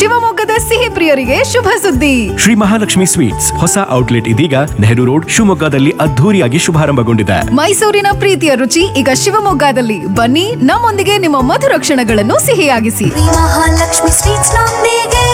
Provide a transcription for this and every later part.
ಶಿವಮೊಗ್ಗದ ಸಿಹಿ ಪ್ರಿಯರಿಗೆ ಶುಭ ಸುದ್ದಿ ಶ್ರೀ ಮಹಾಲಕ್ಷ್ಮಿ ಸ್ವೀಟ್ಸ್ ಹೊಸ ಔಟ್ಲೆಟ್ ಇದೀಗ ನೆಹರು ರೋಡ್ ಶಿವಮೊಗ್ಗದಲ್ಲಿ ಅದ್ಧೂರಿಯಾಗಿ ಶುಭಾರಂಭಗೊಂಡಿದೆ ಮೈಸೂರಿನ ಪ್ರೀತಿಯ ರುಚಿ ಈಗ ಶಿವಮೊಗ್ಗದಲ್ಲಿ ಬನ್ನಿ ನಮ್ಮೊಂದಿಗೆ ನಿಮ್ಮ ಮಧುರ ಕ್ಷಣಗಳನ್ನು ಸಿಹಿಯಾಗಿಸಿ ಶ್ರೀ ಮಹಾಲಕ್ಷ್ಮಿ ಸ್ವೀಟ್ಸ್ ನೊಂದಿಗೆ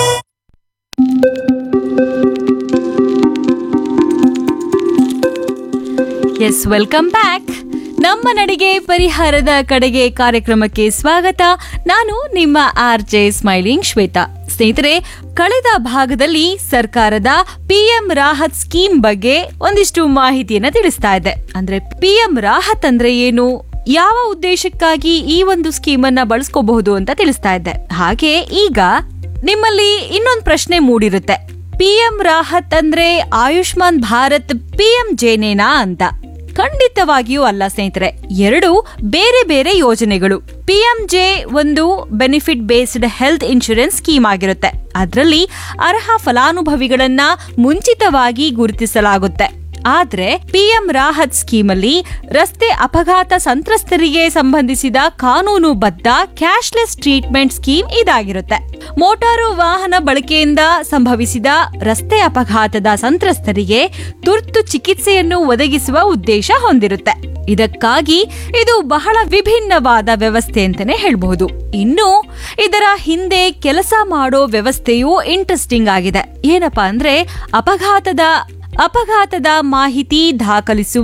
ಎಸ್ ವೆಲ್ಕಮ್ ಬ್ಯಾಕ್ ನಮ್ಮ ನಡಿಗೆ ಪರಿಹಾರದ ಕಡೆಗೆ ಕಾರ್ಯಕ್ರಮಕ್ಕೆ ಸ್ವಾಗತ ನಾನು ನಿಮ್ಮ ಆರ್ ಜೆ ಸ್ಮೈಲಿಂಗ್ ಶ್ವೇತಾ ಸ್ನೇಹಿತರೆ ಕಳೆದ ಭಾಗದಲ್ಲಿ ಸರ್ಕಾರದ ಪಿಎಂ ರಾಹತ್ ಸ್ಕೀಮ್ ಬಗ್ಗೆ ಒಂದಿಷ್ಟು ಮಾಹಿತಿಯನ್ನ ತಿಳಿಸ್ತಾ ಇದೆ ಅಂದ್ರೆ ಪಿಎಂ ರಾಹತ್ ಅಂದ್ರೆ ಏನು ಯಾವ ಉದ್ದೇಶಕ್ಕಾಗಿ ಈ ಒಂದು ಸ್ಕೀಮ್ ಅನ್ನ ಬಳಸ್ಕೋಬಹುದು ಅಂತ ತಿಳಿಸ್ತಾ ಇದ್ದೆ ಹಾಗೆ ಈಗ ನಿಮ್ಮಲ್ಲಿ ಇನ್ನೊಂದು ಪ್ರಶ್ನೆ ಮೂಡಿರುತ್ತೆ ಪಿಎಂ ರಾಹತ್ ಅಂದ್ರೆ ಆಯುಷ್ಮಾನ್ ಭಾರತ್ ಪಿಎಂ ಜೇನೇನಾ ಅಂತ ಖಂಡಿತವಾಗಿಯೂ ಅಲ್ಲ ಸ್ನೇಹಿತರೆ ಎರಡು ಬೇರೆ ಬೇರೆ ಯೋಜನೆಗಳು ಪಿಎಂ ಜೆ ಒಂದು benefit based health insurance scheme ಆಗಿರುತ್ತೆ ಅದರಲ್ಲಿ ಅರ್ಹ ಫಲಾನುಭವಿಗಳನ್ನ ಮುಂಚಿತವಾಗಿ ಗುರುತಿಸಲಾಗುತ್ತೆ ಆದ್ರೆ ಪಿಎಂ ರಾಹತ್ ಸ್ಕೀಮ್ ಅಲ್ಲಿ ರಸ್ತೆ ಅಪಘಾತ ಸಂತ್ರಸ್ತರಿಗೆ ಸಂಬಂಧಿಸಿದ ಕಾನೂನುಬದ್ಧ ಕ್ಯಾಶ್ಲೆಸ್ ಟ್ರೀಟ್ಮೆಂಟ್ ಸ್ಕೀಮ್ ಇದಾಗಿರುತ್ತೆ ಮೋಟಾರು ವಾಹನ ಬಳಕೆಯಿಂದ ಸಂಭವಿಸಿದ ರಸ್ತೆ ಅಪಘಾತದ ಸಂತ್ರಸ್ತರಿಗೆ ತುರ್ತು ಚಿಕಿತ್ಸೆಯನ್ನು ಒದಗಿಸುವ ಉದ್ದೇಶ ಹೊಂದಿರುತ್ತೆ ಇದಕ್ಕಾಗಿ ಇದು ಬಹಳ ವಿಭಿನ್ನವಾದ ವ್ಯವಸ್ಥೆ ಅಂತಾನೆ ಹೇಳ್ಬಹುದು ಇನ್ನು ಇದರ ಹಿಂದೆ ಕೆಲಸ ಮಾಡೋ ವ್ಯವಸ್ಥೆಯೂ ಇಂಟ್ರೆಸ್ಟಿಂಗ್ ಆಗಿದೆ ಏನಪ್ಪಾ ಅಂದ್ರೆ ಅಪಘಾತದ ಅಪಘಾತದ ಮಾಹಿತಿ ದಾಖಲಿಸುವ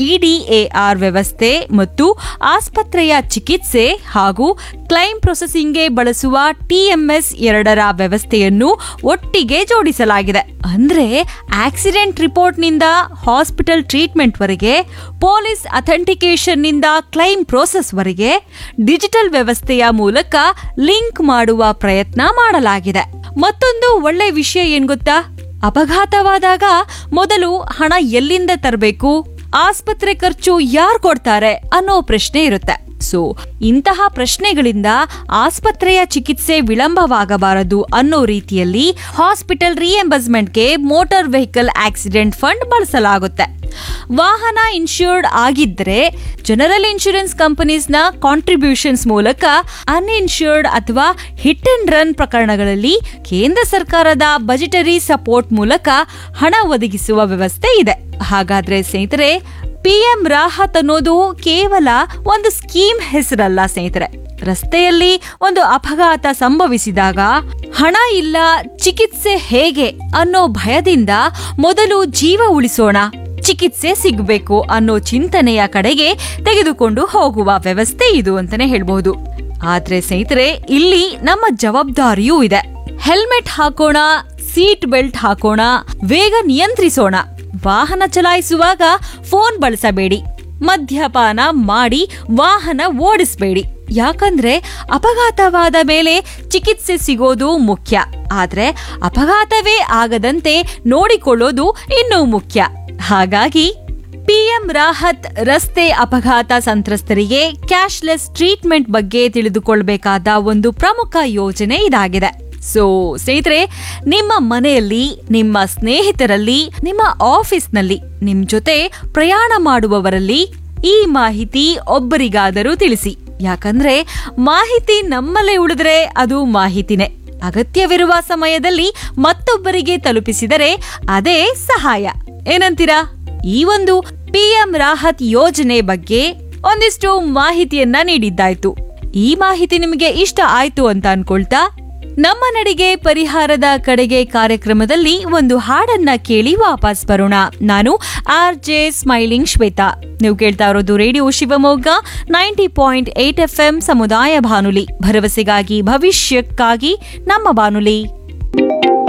ಇಡಿಎಆರ್ ವ್ಯವಸ್ಥೆ ಮತ್ತು ಆಸ್ಪತ್ರೆಯ ಚಿಕಿತ್ಸೆ ಹಾಗೂ ಕ್ಲೈಮ್ ಪ್ರೊಸೆಸಿಂಗ್ಗೆ ಬಳಸುವ ಟಿಎಂಎಸ್ ಎರಡರ ವ್ಯವಸ್ಥೆಯನ್ನು ಒಟ್ಟಿಗೆ ಜೋಡಿಸಲಾಗಿದೆ ಅಂದ್ರೆ ಆಕ್ಸಿಡೆಂಟ್ ರಿಪೋರ್ಟ್ನಿಂದ ಹಾಸ್ಪಿಟಲ್ ಟ್ರೀಟ್ಮೆಂಟ್ ವರೆಗೆ ಪೊಲೀಸ್ ಅಥೆಂಟಿಕೇಶನ್ ನಿಂದ ಕ್ಲೈಮ್ ಪ್ರೋಸೆಸ್ ವರೆಗೆ ಡಿಜಿಟಲ್ ವ್ಯವಸ್ಥೆಯ ಮೂಲಕ ಲಿಂಕ್ ಮಾಡುವ ಪ್ರಯತ್ನ ಮಾಡಲಾಗಿದೆ ಮತ್ತೊಂದು ಒಳ್ಳೆ ವಿಷಯ ಏನ್ ಗೊತ್ತಾ ಅಪಘಾತವಾದಾಗ ಮೊದಲು ಹಣ ಎಲ್ಲಿಂದ ತರಬೇಕು ಆಸ್ಪತ್ರೆ ಖರ್ಚು ಯಾರು ಕೊಡ್ತಾರೆ ಅನ್ನೋ ಪ್ರಶ್ನೆ ಇರುತ್ತೆ ಸೊ ಇಂತಹ ಪ್ರಶ್ನೆಗಳಿಂದ ಆಸ್ಪತ್ರೆಯ ಚಿಕಿತ್ಸೆ ವಿಳಂಬವಾಗಬಾರದು ಅನ್ನೋ ರೀತಿಯಲ್ಲಿ ಹಾಸ್ಪಿಟಲ್ ರಿಎಂಬರ್ಸ್ಮೆಂಟ್ಗೆ ಮೋಟಾರ್ ವೆಹಿಕಲ್ ಆಕ್ಸಿಡೆಂಟ್ ಫಂಡ್ ಬಳಸಲಾಗುತ್ತೆ ವಾಹನ ಇನ್ಶೂರ್ಡ್ ಆಗಿದ್ರೆ ಜನರಲ್ ಇನ್ಶೂರೆನ್ಸ್ ಕಂಪನೀಸ್ನ ಕಾಂಟ್ರಿಬ್ಯೂಷನ್ಸ್ ಮೂಲಕ ಅನ್ಇನ್ಶೂರ್ಡ್ ಅಥವಾ ಹಿಟ್ ಅಂಡ್ ರನ್ ಪ್ರಕರಣಗಳಲ್ಲಿ ಕೇಂದ್ರ ಸರ್ಕಾರದ ಬಜೆಟರಿ ಸಪೋರ್ಟ್ ಮೂಲಕ ಹಣ ಒದಗಿಸುವ ವ್ಯವಸ್ಥೆ ಇದೆ ಹಾಗಾದ್ರೆ ಸ್ನೇಹಿತರೆ ಪಿಎಂ ರಾಹತ್ ಅನ್ನೋದು ಕೇವಲ ಒಂದು ಸ್ಕೀಮ್ ಹೆಸರಲ್ಲ ಸ್ನೇಹಿತರೆ ರಸ್ತೆಯಲ್ಲಿ ಒಂದು ಅಪಘಾತ ಸಂಭವಿಸಿದಾಗ ಹಣ ಇಲ್ಲ ಚಿಕಿತ್ಸೆ ಹೇಗೆ ಅನ್ನೋ ಭಯದಿಂದ ಮೊದಲು ಜೀವ ಉಳಿಸೋಣ ಚಿಕಿತ್ಸೆ ಸಿಗಬೇಕು ಅನ್ನೋ ಚಿಂತನೆಯ ಕಡೆಗೆ ತೆಗೆದುಕೊಂಡು ಹೋಗುವ ವ್ಯವಸ್ಥೆ ಇದು ಅಂತಾನೆ ಹೇಳ್ಬಹುದು ಆದ್ರೆ ಸ್ನೇಹಿತರೆ ಇಲ್ಲಿ ನಮ್ಮ ಜವಾಬ್ದಾರಿಯೂ ಇದೆ ಹೆಲ್ಮೆಟ್ ಹಾಕೋಣ ಸೀಟ್ ಬೆಲ್ಟ್ ಹಾಕೋಣ ವೇಗ ನಿಯಂತ್ರಿಸೋಣ ವಾಹನ ಚಲಾಯಿಸುವಾಗ ಫೋನ್ ಬಳಸಬೇಡಿ ಮದ್ಯಪಾನ ಮಾಡಿ ವಾಹನ ಓಡಿಸಬೇಡಿ ಯಾಕಂದ್ರೆ ಅಪಘಾತವಾದ ಮೇಲೆ ಚಿಕಿತ್ಸೆ ಸಿಗೋದು ಮುಖ್ಯ ಆದ್ರೆ ಅಪಘಾತವೇ ಆಗದಂತೆ ನೋಡಿಕೊಳ್ಳೋದು ಇನ್ನೂ ಮುಖ್ಯ ಹಾಗಾಗಿ ಪಿಎಂ ರಾಹತ್ ರಸ್ತೆ ಅಪಘಾತ ಸಂತ್ರಸ್ತರಿಗೆ ಕ್ಯಾಶ್ಲೆಸ್ ಟ್ರೀಟ್ಮೆಂಟ್ ಬಗ್ಗೆ ತಿಳಿದುಕೊಳ್ಬೇಕಾದ ಒಂದು ಪ್ರಮುಖ ಯೋಜನೆ ಇದಾಗಿದೆ ಸೊ ಸ್ನೇಹಿತರೆ ನಿಮ್ಮ ಮನೆಯಲ್ಲಿ ನಿಮ್ಮ ಸ್ನೇಹಿತರಲ್ಲಿ ನಿಮ್ಮ ಆಫೀಸ್ನಲ್ಲಿ ನಿಮ್ ಜೊತೆ ಪ್ರಯಾಣ ಮಾಡುವವರಲ್ಲಿ ಈ ಮಾಹಿತಿ ಒಬ್ಬರಿಗಾದರೂ ತಿಳಿಸಿ ಯಾಕಂದ್ರೆ ಮಾಹಿತಿ ನಮ್ಮಲ್ಲೇ ಉಳಿದ್ರೆ ಅದು ಮಾಹಿತಿನೇ ಅಗತ್ಯವಿರುವ ಸಮಯದಲ್ಲಿ ಮತ್ತೊಬ್ಬರಿಗೆ ತಲುಪಿಸಿದರೆ ಅದೇ ಸಹಾಯ ಏನಂತೀರಾ ಈ ಒಂದು ಪಿಎಂ ರಾಹತ್ ಯೋಜನೆ ಬಗ್ಗೆ ಒಂದಿಷ್ಟು ಮಾಹಿತಿಯನ್ನ ನೀಡಿದ್ದಾಯ್ತು ಈ ಮಾಹಿತಿ ನಿಮಗೆ ಇಷ್ಟ ಆಯ್ತು ಅಂತ ಅನ್ಕೊಳ್ತಾ ನಮ್ಮ ನಡಿಗೆ ಪರಿಹಾರದ ಕಡೆಗೆ ಕಾರ್ಯಕ್ರಮದಲ್ಲಿ ಒಂದು ಹಾಡನ್ನ ಕೇಳಿ ವಾಪಸ್ ಬರೋಣ ನಾನು ಆರ್ ಜೆ ಸ್ಮೈಲಿಂಗ್ ಶ್ವೇತಾ ನೀವು ಕೇಳ್ತಾ ಇರೋದು radio Shivamogga ninety point eight F M ಸಮುದಾಯ ಬಾನುಲಿ ಭರವಸೆಗಾಗಿ ಭವಿಷ್ಯಕ್ಕಾಗಿ ನಮ್ಮ ಬಾನುಲಿ